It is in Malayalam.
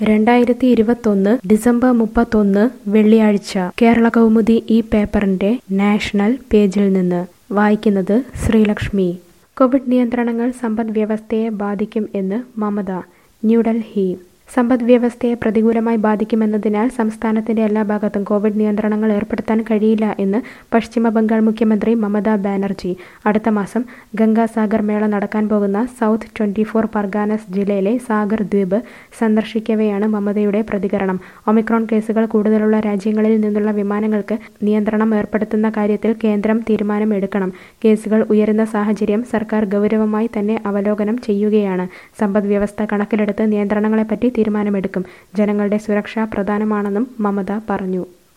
രണ്ടായിരത്തി ഇരുപത്തൊന്ന് ഡിസംബർ മുപ്പത്തൊന്ന് വെള്ളിയാഴ്ച കേരള കൗമുദി ഈ പേപ്പറിന്റെ നാഷണൽ പേജിൽ നിന്ന് വായിക്കുന്നത് ശ്രീലക്ഷ്മി കോവിഡ് നിയന്ത്രണങ്ങൾ സമ്പദ് വ്യവസ്ഥയെ ബാധിക്കും എന്ന് മമത ന്യൂഡൽഹി സമ്പദ് വ്യവസ്ഥയെ പ്രതികൂലമായി ബാധിക്കുമെന്നതിനാൽ സംസ്ഥാനത്തിന്റെ എല്ലാ ഭാഗത്തും കോവിഡ് നിയന്ത്രണങ്ങൾ ഏർപ്പെടുത്താൻ കഴിയില്ല എന്ന് പശ്ചിമ ബംഗാൾ മുഖ്യമന്ത്രി മമതാ ബാനർജി അടുത്ത മാസം ഗംഗാസാഗർ മേള നടക്കാൻ പോകുന്ന സൗത്ത് ട്വന്റി ഫോർ പർഗാനസ് ജില്ലയിലെ സാഗർ ദ്വീപ് സന്ദർശിക്കവെയാണ് മമതയുടെ പ്രതികരണം ഒമിക്രോൺ കേസുകൾ കൂടുതലുള്ള രാജ്യങ്ങളിൽ നിന്നുള്ള വിമാനങ്ങൾക്ക് നിയന്ത്രണം ഏർപ്പെടുത്തുന്ന കാര്യത്തിൽ കേന്ദ്രം തീരുമാനം എടുക്കണം കേസുകൾ ഉയരുന്ന സാഹചര്യം സർക്കാർ ഗൗരവമായി തന്നെ അവലോകനം ചെയ്യുകയാണ് സമ്പദ് വ്യവസ്ഥ കണക്കിലെടുത്ത് നിയന്ത്രണങ്ങളെപ്പറ്റി തീരുമാനമെടുക്കും ജനങ്ങളുടെ സുരക്ഷ പ്രധാനമാണെന്നും മമത പറഞ്ഞു